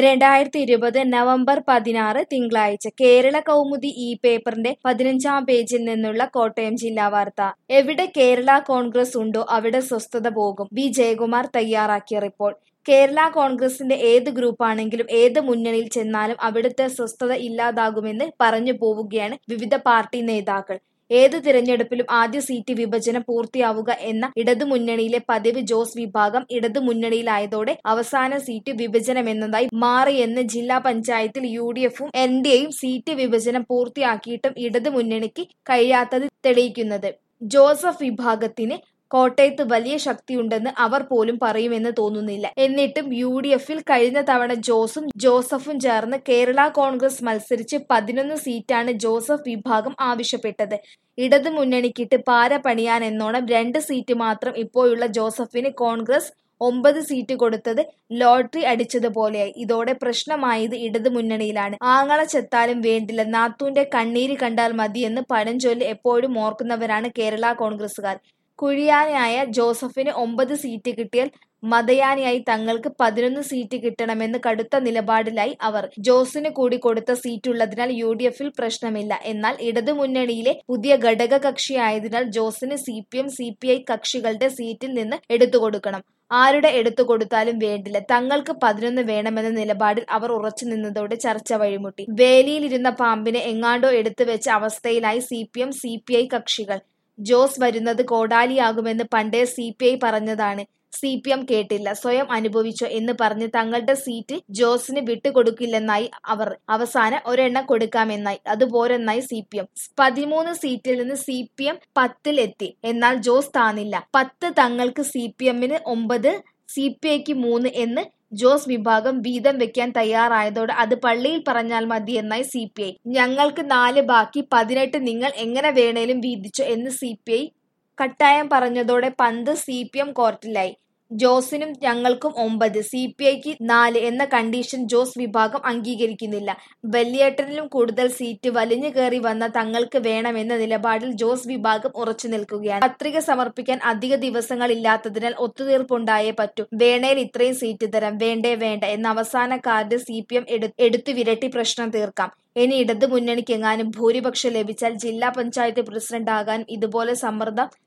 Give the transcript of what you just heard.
രണ്ടായിരത്തി ഇരുപത് നവംബർ പതിനാറ് തിങ്കളാഴ്ച കേരള കൗമുദി ഈ പേപ്പറിന്റെ പതിനഞ്ചാം പേജിൽ നിന്നുള്ള കോട്ടയം ജില്ലാ വാർത്ത എവിടെ കേരള കോൺഗ്രസ് ഉണ്ടോ അവിടെ സ്വസ്ഥത പോകും ബി ജയകുമാർ തയ്യാറാക്കിയ റിപ്പോർട്ട് കേരള കോൺഗ്രസിന്റെ ഏത് ഗ്രൂപ്പാണെങ്കിലും ഏത് മുന്നണിയിൽ ചെന്നാലും അവിടുത്തെ സ്വസ്ഥത ഇല്ലാതാകുമെന്ന് പറഞ്ഞു പോവുകയാണ് വിവിധ പാർട്ടി നേതാക്കൾ ഏത് തിരഞ്ഞെടുപ്പിലും ആദ്യ സീറ്റ് വിഭജനം പൂർത്തിയാവുക എന്ന ഇടതുമുന്നണിയിലെ പതിവ് ജോസ് വിഭാഗം ഇടതുമുന്നണിയിലായതോടെ അവസാന സീറ്റ് വിഭജനമെന്നതായി മാറിയെന്ന് ജില്ലാ പഞ്ചായത്തിൽ യു ഡി എഫും എൻ ഡി എയും സീറ്റ് വിഭജനം പൂർത്തിയാക്കിയിട്ടും ഇടതുമുന്നണിക്ക് കഴിയാത്തത് തെളിയിക്കുന്നത് ജോസഫ് വിഭാഗത്തിന് കോട്ടയത്ത് വലിയ ശക്തിയുണ്ടെന്ന് അവർ പോലും പറയുമെന്ന് തോന്നുന്നില്ല എന്നിട്ടും യു ഡി എഫിൽ കഴിഞ്ഞ തവണ ജോസും ജോസഫും ചേർന്ന് കേരള കോൺഗ്രസ് മത്സരിച്ച് പതിനൊന്ന് സീറ്റാണ് ജോസഫ് വിഭാഗം ആവശ്യപ്പെട്ടത് ഇടതു മുന്നണിക്കിട്ട് പാര പണിയാനെന്നോണം രണ്ട് സീറ്റ് മാത്രം ഇപ്പോഴുള്ള ജോസഫിന് കോൺഗ്രസ് ഒമ്പത് സീറ്റ് കൊടുത്തത് ലോട്ടറി അടിച്ചതുപോലെയായി ഇതോടെ പ്രശ്നമായത് ഇടതു മുന്നണിയിലാണ് ആങ്ങള ചെത്താലും വേണ്ടില്ല നാത്തൂന്റെ കണ്ണീര് കണ്ടാൽ മതിയെന്ന് പഴഞ്ചൊല്ല് എപ്പോഴും ഓർക്കുന്നവരാണ് കേരള കോൺഗ്രസുകാർ കുഴിയാനായ ജോസഫിന് ഒമ്പത് സീറ്റ് കിട്ടിയാൽ മതയാനിയായി തങ്ങൾക്ക് പതിനൊന്ന് സീറ്റ് കിട്ടണമെന്ന് കടുത്ത നിലപാടിലായി അവർ ജോസിന് കൂടി കൊടുത്ത സീറ്റുള്ളതിനാൽ യു ഡി എഫിൽ പ്രശ്നമില്ല എന്നാൽ ഇടതുമുന്നണിയിലെ പുതിയ ഘടക കക്ഷിയായതിനാൽ ജോസിന് C P M C P I കക്ഷികളുടെ സീറ്റിൽ നിന്ന് എടുത്തുകൊടുക്കണം ആരുടെ എടുത്തു കൊടുത്താലും വേണ്ടില്ല തങ്ങൾക്ക് പതിനൊന്ന് വേണമെന്ന നിലപാടിൽ അവർ ഉറച്ചു നിന്നതോടെ ചർച്ച വഴിമുട്ടി വേലിയിലിരുന്ന പാമ്പിനെ എങ്ങാണ്ടോ എടുത്തു വെച്ച അവസ്ഥയിലായി C P M C P I കക്ഷികൾ ജോസ് വരുന്നത് കോടാലിയാകുമെന്ന് പണ്ടേ സി പി ഐ പറഞ്ഞതാണ് സി പി എം കേട്ടില്ല സ്വയം അനുഭവിച്ചോ എന്ന് പറഞ്ഞ് തങ്ങളുടെ സീറ്റ് ജോസിന് വിട്ടുകൊടുക്കില്ലെന്നായി അവർ അവസാനം ഒരെണ്ണം കൊടുക്കാമെന്നായി അതുപോരെന്നായി സി പി എം പതിമൂന്ന് സീറ്റിൽ നിന്ന് സി പി എം പത്തിൽ എത്തി എന്നാൽ ജോസ് താന്നില്ല പത്ത് തങ്ങൾക്ക് സി പി എമ്മിന് ഒമ്പത് സി പി ഐക്ക് മൂന്ന് എന്ന് ജോസ് വിഭാഗം വീതം വെക്കാൻ തയ്യാറായതോടെ അത് പള്ളിയിൽ പറഞ്ഞാൽ മതി എന്നായി സി പി ഐ ഞങ്ങൾക്ക് നാല് ബാക്കി പതിനെട്ട് നിങ്ങൾ എങ്ങനെ വേണേലും വീതിച്ചോ എന്ന് സി പി ഐ കട്ടായം പറഞ്ഞതോടെ പന്ത് സി പി എം കോർട്ടിലായി ജോസിനും ഞങ്ങൾക്കും ഒമ്പത് സി പി ഐക്ക് നാല് എന്ന കണ്ടീഷൻ ജോസ് വിഭാഗം അംഗീകരിക്കുന്നില്ല വലിയേട്ടനിലും കൂടുതൽ സീറ്റ് വലിഞ്ഞു കയറി വന്ന തങ്ങൾക്ക് വേണമെന്ന നിലപാടിൽ ജോസ് വിഭാഗം ഉറച്ചു നിൽക്കുകയാണ് പത്രിക സമർപ്പിക്കാൻ അധിക ദിവസങ്ങൾ ഇല്ലാത്തതിനാൽ ഒത്തുതീർപ്പുണ്ടായേ പറ്റൂ വേണേൽ ഇത്രയും സീറ്റ് തരാം വേണ്ടേ വേണ്ട എന്ന അവസാന കാർഡ് സി പി എം എടുത്തു വിരട്ടി പ്രശ്നം തീർക്കാം ഇനി ഇടതു മുന്നണിക്ക് എങ്ങാനും ഭൂരിപക്ഷം ലഭിച്ചാൽ ജില്ലാ പഞ്ചായത്ത് പ്രസിഡന്റ് ആകാൻ ഇതുപോലെ സമ്മർദ്ദം